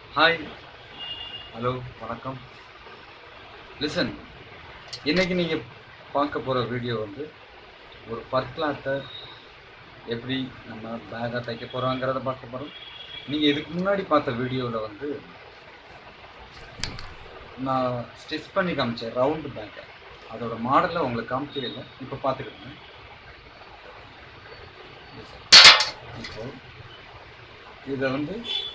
Hi hello வணக்கம் listen இன்னைக்கு நீங்கள் பார்க்க போகிற வீடியோ வந்து ஒரு பர்க்லாத்தை எப்படி நம்ம பேக்காக தைக்க போகிறோங்கிறத பார்க்க போகிறோம் நீங்கள் இதுக்கு முன்னாடி பார்த்த வீடியோவில் வந்து நான் ஸ்டிச் பண்ணி காமிச்சேன் ரவுண்டு பேக்கை அதோட மாடலை உங்களுக்கு காமிக்கல இப்போ பார்த்துக்கிடுங்க இப்போ இதை வந்து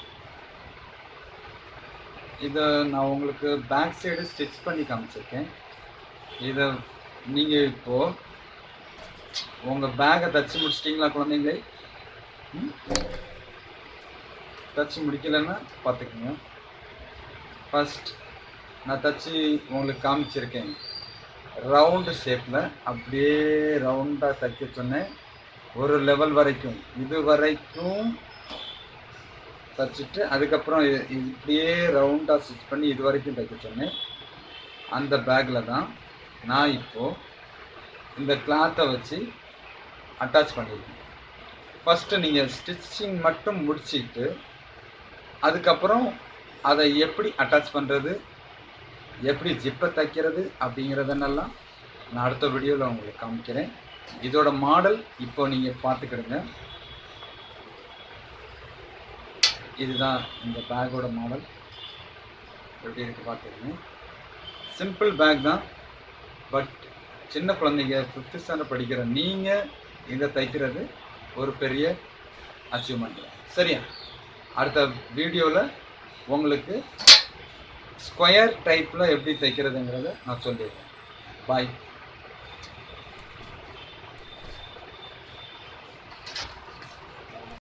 இதை நான் உங்களுக்கு பேக் சைடு ஸ்டிச் பண்ணி காமிச்சிருக்கேன் இதை நீங்கள் இப்போது உங்கள் பேக்கை தச்சு முடிச்சிட்டிங்களா குழந்தைங்களே ம்? தச்சு முடிக்கலைன்னா பார்த்துக்குங்க ஃபஸ்ட் நான் தச்சு உங்களுக்கு காமிச்சிருக்கேன் ரவுண்டு ஷேப்பில் அப்படியே ரவுண்டாக தைக்க சொன்னேன் ஒரு லெவல் வரைக்கும் இது வரைக்கும் தச்சுட்டு அதுக்கப்புறம் இ- இது இப்படியே ரவுண்டாக ஸ்டிச் பண்ணி இது வரைக்கும் தைக்க சொன்னேன் அந்த பேக்கில் தான் நான் இப்போது இந்த கிளாத்தை வச்சு அட்டாச் பண்ணியிருக்கேன் ஃபஸ்ட்டு நீங்கள் ஸ்டிச்சிங் மட்டும் முடிச்சிட்டு அதுக்கப்புறம் அதை எப்படி அட்டாச் பண்ணுறது எப்படி ஜிப்பை தைக்கிறது அப்படிங்கிறதெல்லாம் நான் அடுத்த வீடியோவில் உங்களுக்கு காமிக்கிறேன் இதோட மாடல் இப்போ நீங்கள் பார்த்துக்கிடுங்க இதுதான் இந்த பேக்கோட மாடல் எப்படி இருக்கு பார்த்துக்கங்க சிம்பிள் பேக் தான் பட் சின்ன குழந்தைங்க ஃபிஃப்த் ஸ்டாண்டர்ட் படிக்கிற நீங்கள் இதை தைக்கிறது ஒரு பெரிய அச்சீவ்மெண்ட் சரியா அடுத்த வீடியோவில் உங்களுக்கு ஸ்கொயர் டைப்பில் எப்படி தைக்கிறதுங்கிறத நான் சொல்லிடுறேன் பாய்